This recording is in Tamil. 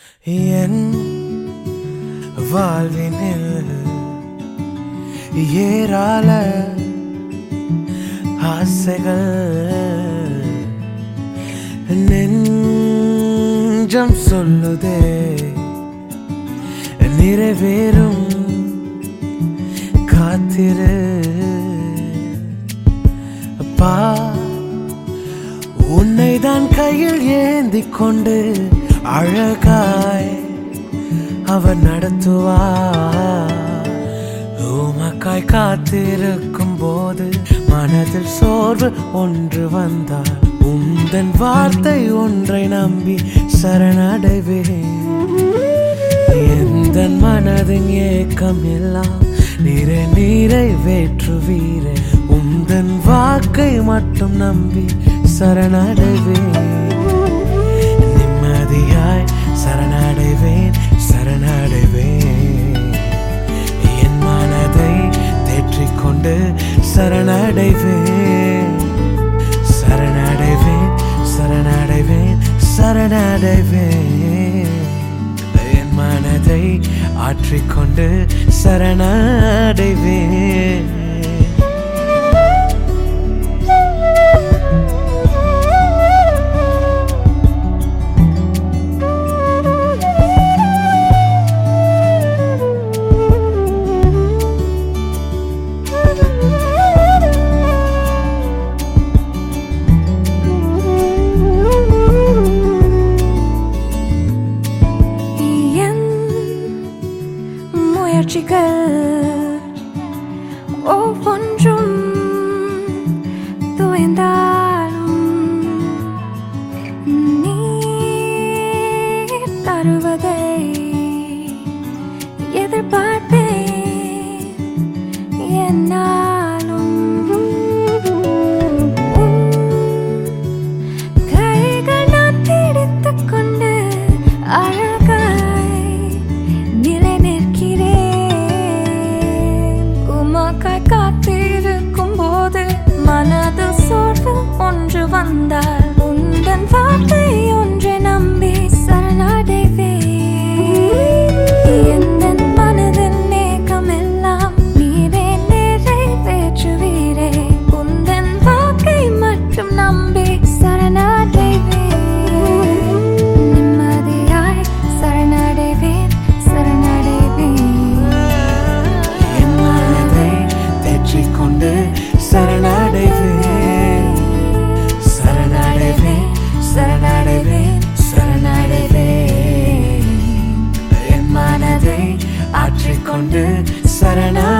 என் வாழ்வினில் ஏராள ஆசைகள் நெஞ்சம் சொல்லுதே நிறைவேறும் காத்திரு அப்பா உன்னை தான் கையில் ஏந்தி கொண்டு அழகாய் அவர் நடத்துவார் உமக்காய் காத்திருக்கும் போது மனதில் சோர்வு ஒன்று வந்தால் உந்தன் வார்த்தை ஒன்றை நம்பி சரணடைவேன் எந்த மனதின் ஏக்கம் எல்லாம் நீரை நீரை வேற்றுவீரே உந்தன் வாக்கை மட்டும் நம்பி சரணடைவேன் நிம்மதியாய் சரணடைவேன் சரணடைவேன் என் மனதை தேற்றிக் கொண்டு சரணடைவேன் சரணடைவேன் சரணடைவேன் சரணடைவேன் என் மனதை ஆற்றிக்கொண்டு சரணடைவேன் என் முயற்சிகள் ஒவ்வொன்றும் துயர்ந்தாலும் நீ தருவதை எதிர்பார்ப்பேன் என்னாலும் உன் கைகள் நான் பிடித்துக் கொண்டு அழகாய் நிலை நிற்கிறேன் உமக்காய் காத்திருக்கும் போது மனது சோர்வு ஒன்று வந்தால் உந்தன் வார்த்தை ஒன்றை நம்பி சரணடைவேன் எந்தன் மனதின் ஏக்கம் எல்லாம் நீரே நிறைவேற்றுவீரே உந்தன் வாக்கை மட்டும் நம்பி சரணடைவேன் நிம்மதியாய் சரணடைவேன் சரணடைவேன் என் மனதை தேற்றிக் கொண்டு சரணடைவேன் சரணடைவேன் சரணடைவேன் சரணடைவேன் என் மனதை ஆற்றிக்கொண்டு சரண